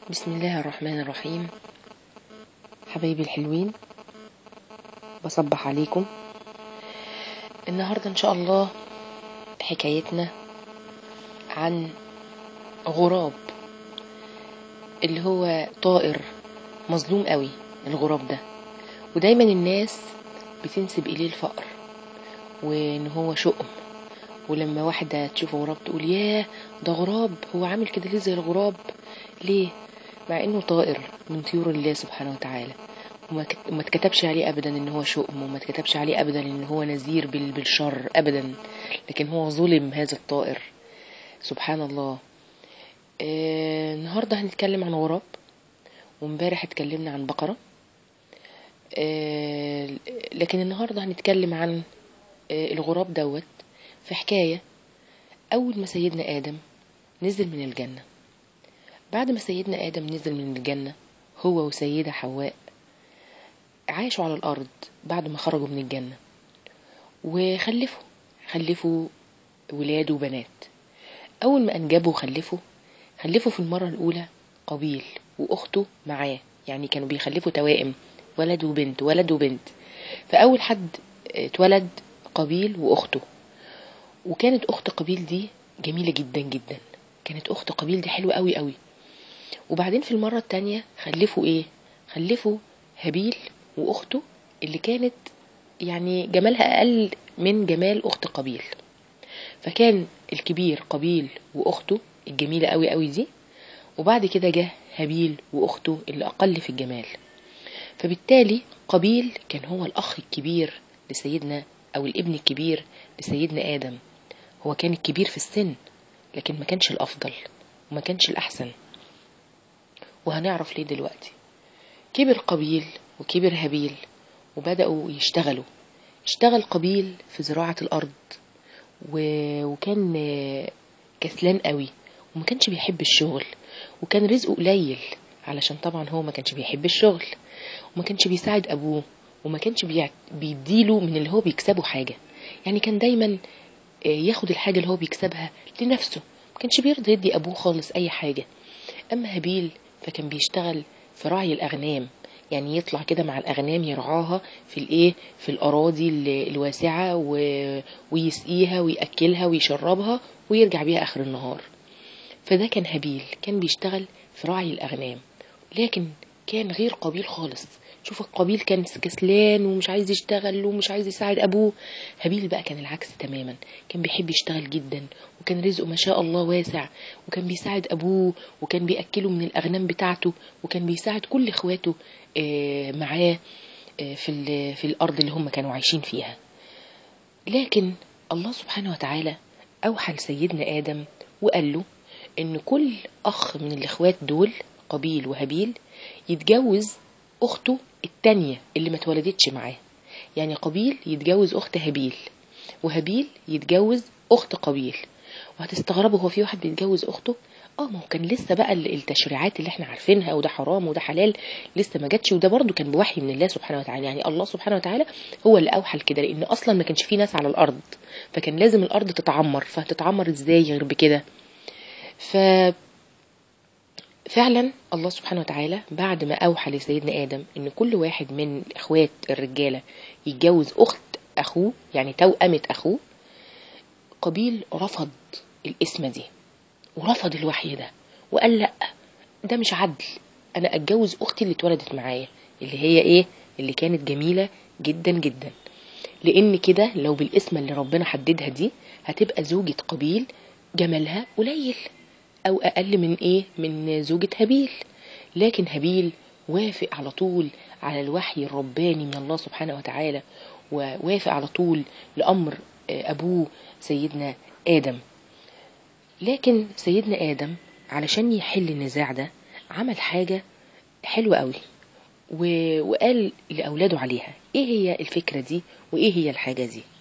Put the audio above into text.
بسم الله الرحمن الرحيم حبايبي الحلوين بصبح عليكم النهاردة إن شاء الله حكايتنا عن غراب اللي هو طائر مظلوم قوي الغراب ده ودايما الناس بتنسب إليه الفقر وإن هو شؤم ولما واحدة تشوف غراب تقول ياه ده غراب هو عامل كده ليه زي الغراب ليه مع انه طائر من طيور الله سبحانه وتعالى وما كت- وما اتكتبش عليه ابدا ان هو شؤم وما اتكتبش عليه ابدا ان هو نذير بال- بالشر ابدا لكن هو ظلم هذا الطائر سبحان الله آه النهارده هنتكلم عن غراب وامبارح اتكلمنا عن بقرة آه لكن النهارده هنتكلم عن آه الغراب دوت في حكاية أول ما سيدنا آدم نزل من الجنة بعد ما سيدنا آدم نزل من الجنة هو وسيدة حواء عاشوا على الأرض بعد ما خرجوا من الجنة وخلفوا خلفوا ولاد وبنات أول ما أنجبوا وخلفوا خلفوا في المرة الأولى قبيل وأخته معاه يعني كانوا بيخلفوا توائم ولد وبنت ولد وبنت فأول حد اتولد قبيل وأخته وكانت أخت قبيل دي جميلة جدا جدا كانت أخت قبيل دي حلوة قوي قوي وبعدين في المرة التانية خلفوا ايه خلفوا هابيل واخته اللي كانت يعني جمالها اقل من جمال اخت قبيل فكان الكبير قبيل واخته الجميلة قوي قوي دي وبعد كده جه هابيل واخته اللي اقل في الجمال فبالتالي قبيل كان هو الاخ الكبير لسيدنا او الابن الكبير لسيدنا ادم هو كان الكبير في السن لكن ما كانش الافضل وما كانش الاحسن وهنعرف ليه دلوقتي كبر قبيل وكبر هابيل وبدأوا يشتغلوا اشتغل قبيل في زراعة الأرض و... وكان آه، كسلان قوي وما كانش بيحب الشغل وكان رزقه قليل علشان طبعا هو ما كانش بيحب الشغل وما كانش بيساعد أبوه وما كانش بيع... بيديله من اللي هو بيكسبه حاجة يعني كان دايما آه، ياخد الحاجة اللي هو بيكسبها لنفسه ما كانش بيرضى يدي أبوه خالص أي حاجة أما هابيل فكان بيشتغل في رعي الأغنام يعني يطلع كده مع الأغنام يرعاها في الإيه في الأراضي ال- الواسعة و... ويسقيها ويأكلها ويشربها ويرجع بيها آخر النهار فده كان هابيل كان بيشتغل في رعي الأغنام لكن كان غير قبيل خالص شوف القبيل كان كسلان ومش عايز يشتغل ومش عايز يساعد أبوه هابيل بقى كان العكس تماما كان بيحب يشتغل جدا وكان رزقه ما شاء الله واسع وكان بيساعد أبوه وكان بيأكله من الأغنام بتاعته وكان بيساعد كل إخواته آه، معاه آه، في ال- في الأرض اللي هم كانوا عايشين فيها لكن الله سبحانه وتعالى أوحى لسيدنا آدم وقال له إن كل أخ من الإخوات دول قبيل وهابيل يتجوز أخته التانية اللي ما اتولدتش معاه يعني قبيل يتجوز أخت هابيل وهابيل يتجوز أخت قبيل وهتستغربوا هو في واحد بيتجوز أخته اه ما هو كان لسه بقى ال- التشريعات اللي احنا عارفينها وده حرام وده حلال لسه ما جاتش وده برضو كان بوحي من الله سبحانه وتعالى يعني الله سبحانه وتعالى هو اللي اوحى لكده لان اصلا ما كانش في ناس على الارض فكان لازم الارض تتعمر فهتتعمر ازاي غير بكده ف فعلا الله سبحانه وتعالى بعد ما اوحى لسيدنا ادم ان كل واحد من الاخوات الرجاله يتجوز اخت اخوه يعني توأمة اخوه قبيل رفض الاسمه دي ورفض الوحي ده وقال لا ده مش عدل انا اتجوز اختي اللي اتولدت معايا اللي هي ايه اللي كانت جميله جدا جدا لان كده لو بالاسم اللي ربنا حددها دي هتبقى زوجة قبيل جمالها قليل او اقل من ايه من زوجة هابيل لكن هابيل وافق على طول على الوحي الرباني من الله سبحانه وتعالى ووافق على طول لامر آه، ابوه سيدنا ادم لكن سيدنا آدم علشان يحل النزاع ده عمل حاجة حلوة قوي و... وقال لأولاده عليها ايه هي الفكرة دي وايه هي الحاجة دي